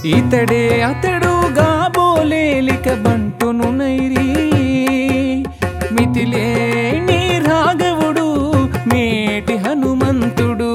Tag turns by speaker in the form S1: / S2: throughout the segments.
S1: ఇతడే అతడుగా బోలేలిక బంటును నైరి మితిలేని రాఘవుడు మేటి హనుమంతుడు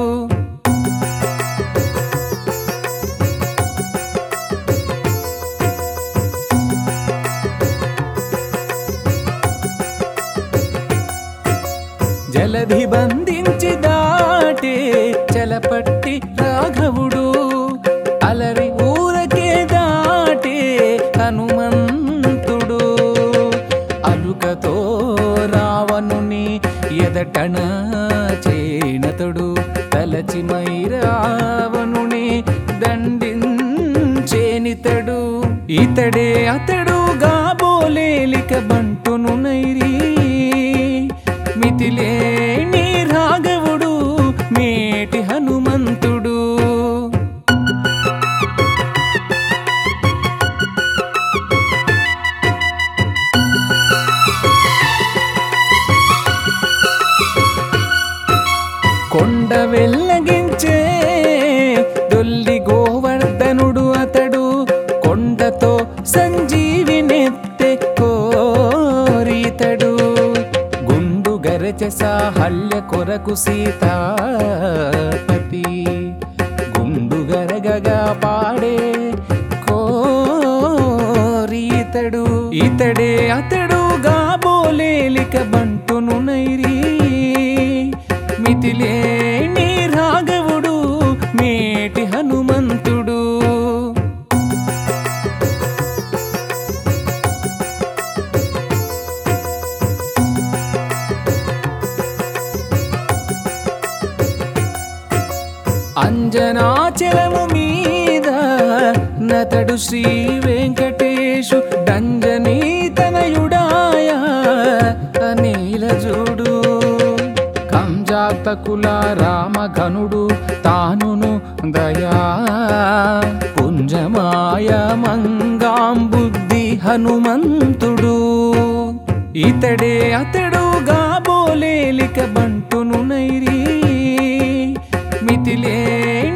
S1: జలధి బంధించి దాటే చలపట్టి రాఘవుడు అలరి ఊరకే దాటే హనుమంతుడు అలుకతో రావణుని ఎదటన చేనతుడు తలచి మై రావణుని దండించేనితడు ఇతడే అతడుగా బోలేలిక బంటును నైరి మితిలేని రాఘవుడు మేటి హనుమంతుడు కొండ వెళ్ళగించే దొల్లి గోవర్ధనుడు అతడు కొండతో సంజీవినెత్తె కోరితడు గుండు గరచ సాహల్య కొరకు సీతాపతి గుండు గరగగా పాడే కోరితడు ఇతడే అతడుగా బోలేలిక బంటును నైరి మితిలేని రాఘవుడు మేటి హనుమంతుడు అంజనాచలము మీద నతడు శ్రీ వెంకటేశు డంజనీ తనయుడాయ అనిల చూడు కంజాతకుల రామఘనుడు తానును దయా పుంజమాయ మంగాంబుద్ధి హనుమంతుడు ఇతడే అతడుగా బోలేలిక బంటును నైరి మితిలే